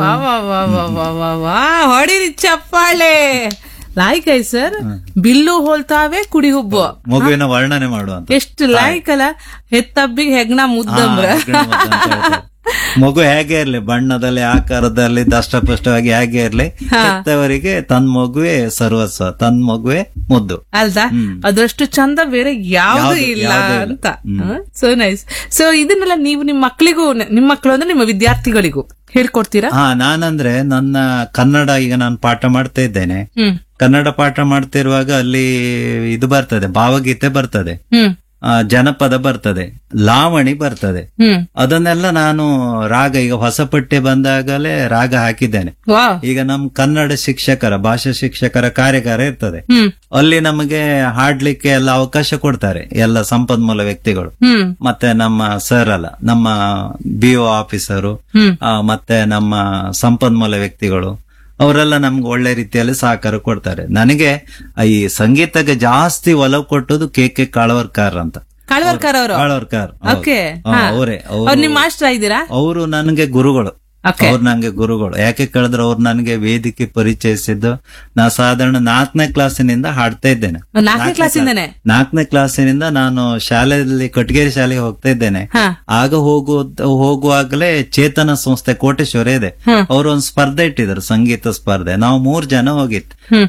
ವಾ ವಾ ವಾ ವಾ ವಾ ವಾ ವಾ ಹೊಡಿರಿ ಚಪ್ಪಾಳೆ ಲಾಯ್ಕ್ ಐ ಸರ್ ಬಿಲ್ಲು ಹೋಲ್ತಾವೆ ಕುಡಿ ಹುಬ್ಬು ಮಗುವಿನ ವರ್ಣನೆ ಮಾಡುವಂತ ಎಷ್ಟು ಲಾಯ್ಕ್ ಅಲ್ಲ ಹೆತ್ತಬ್ಬಿಗೆ ಹೆಗ್ಣ ಮುದ್ದಂಬ್ರ ಮಗು ಹೇಗೆ ಇರ್ಲಿ ಬಣ್ಣದಲ್ಲಿ ಆಕಾರದಲ್ಲಿ ದಷ್ಟಪುಷ್ಟವಾಗಿ ಹೇಗೆ ಇರ್ಲಿ ಹೆತ್ತವರಿಗೆ ತನ್ ಮಗುವೆ ಸರ್ವಸ್ವ ತನ್ ಮಗುವೆ ಮುದ್ದು ಅಲ್ದಾ ಅದರಷ್ಟು ಚಂದ ಬೇರೆ ಯಾವ್ದು ಯಾವ್ದು- ಇಲ್ಲ ಯಾವ್ದು ಇಲ್ಲ. ಅಂತ ಸೊ ನೈಸ್ ಸೊ ಇದನ್ನೆಲ್ಲ ನೀವು ನಿಮ್ಮ ಮಕ್ಕಳಿಗೂ ನಿಮ್ಮ ಮಕ್ಕಳು ಅಂದ್ರೆ ನಿಮ್ಮ ವಿದ್ಯಾರ್ಥಿಗಳಿಗೂ ಹೇಳ್ಕೊಡ್ತೀರಾ ಹಾ ನಾನಂದ್ರೆ ನನ್ನ ಕನ್ನಡ ಈಗ ನಾನು ಪಾಠ ಮಾಡ್ತಾ ಇದ್ದೇನೆ ಹ್ಮ್ ಕನ್ನಡ ಪಾಠ ಮಾಡ್ತಿರುವಾಗ ಅಲ್ಲಿ ಇದು ಬರ್ತದೆ ಭಾವಗೀತೆ ಬರ್ತದೆ ಹ್ಮ್ ಆ, ಜನಪದ ಬರ್ತದೆ ಲಾವಣಿ ಬರ್ತದೆ ಹ್ಮ್ ಅದನ್ನೆಲ್ಲ ನಾನು ರಾಗ ಈಗ ಹೊಸ ಪಠ್ಯ ಬಂದಾಗಲೇ ರಾಗ ಹಾಕಿದ್ದೇನೆ ವಾ ಈಗ ನಮ್ ಕನ್ನಡ ಶಿಕ್ಷಕರ ಭಾಷಾ ಶಿಕ್ಷಕರ ಕಾರ್ಯಾಗಾರ ಇರ್ತದೆ ಹ್ಮ್ ಅಲ್ಲಿ ನಮಗೆ ಹಾಡ್ಲಿಕ್ಕೆ ಎಲ್ಲ ಅವಕಾಶ ಕೊಡ್ತಾರೆ ಎಲ್ಲ ಸಂಪನ್ಮೂಲ ವ್ಯಕ್ತಿಗಳು ಹ್ಮ್ ಮತ್ತೆ ನಮ್ಮ ಸರ್ ಅಲ್ಲ ನಮ್ಮ ಬಿ ಒ ಆಫೀಸರು ಹ್ಮ್ ಆ, ಮತ್ತೆ ನಮ್ಮ ಸಂಪನ್ಮೂಲ ವ್ಯಕ್ತಿಗಳು ಅವರೆಲ್ಲ ನಮ್ಗೆ ಒಳ್ಳೆ ರೀತಿಯಲ್ಲಿ ಸಹಕಾರ ಕೊಡ್ತಾರೆ ನನಗೆ ಈ ಸಂಗೀತಕ್ಕೆ ಜಾಸ್ತಿ ಒಲವು ಕೊಟ್ಟದ್ದು ಕೆ ಕೆ ಕಾಳವರ್ಕರ್ ಅಂತ ಕಾಳ್ವರ್ಕರ್ ಅವರು ಕಾಳವರ್ಕರ್ ಓಕೆ ಅವರೇ ಅವ್ರು ನಿಮ್ಮ ಮಾಸ್ಟರ್ ಇದ್ದೀರಾ ಅವರು ನನಗೆ ಗುರುಗಳು ಓಕೆ ಅವ್ರು ನಂಗೆ ಗುರುಗಳು ಯಾಕೆ ಕೇಳಿದ್ರೆ ಅವ್ರು ನನಗೆ ವೇದಿಕೆ ಪರಿಚಯಿಸಿದ್ದು ನಾ ಸಾಧಾರಣ ನಾಲ್ಕನೇ ಕ್ಲಾಸಿನಿಂದ ಹಾಡ್ತಾ ಇದ್ದೇನೆ ನಾಲ್ಕನೇ ಕ್ಲಾಸಿಂದನೇ ನಾಲ್ಕನೇ ಕ್ಲಾಸಿನಿಂದ ನಾನು ಶಾಲೆಯಲ್ಲಿ ಕಟ್ಗೇರಿ ಶಾಲೆಗೆ ಹೋಗ್ತಾ ಇದ್ದೇನೆ ಹಾ ಆಗ ಹೋಗು ಹೋಗುವಾಗಲೇ ಚೇತನ ಸಂಸ್ಥೆ ಕೋಟೇಶ್ವರ ಇದೆ ಹ್ಮ್. ಅವರು ಒಂದು ಸ್ಪರ್ಧೆ ಇಟ್ಟಿದ್ರು ಸಂಗೀತ ಸ್ಪರ್ಧೆ ನಾವು ಮೂರ್ ಜನ ಹೋಗಿತ್ತು ಹ್ಮ್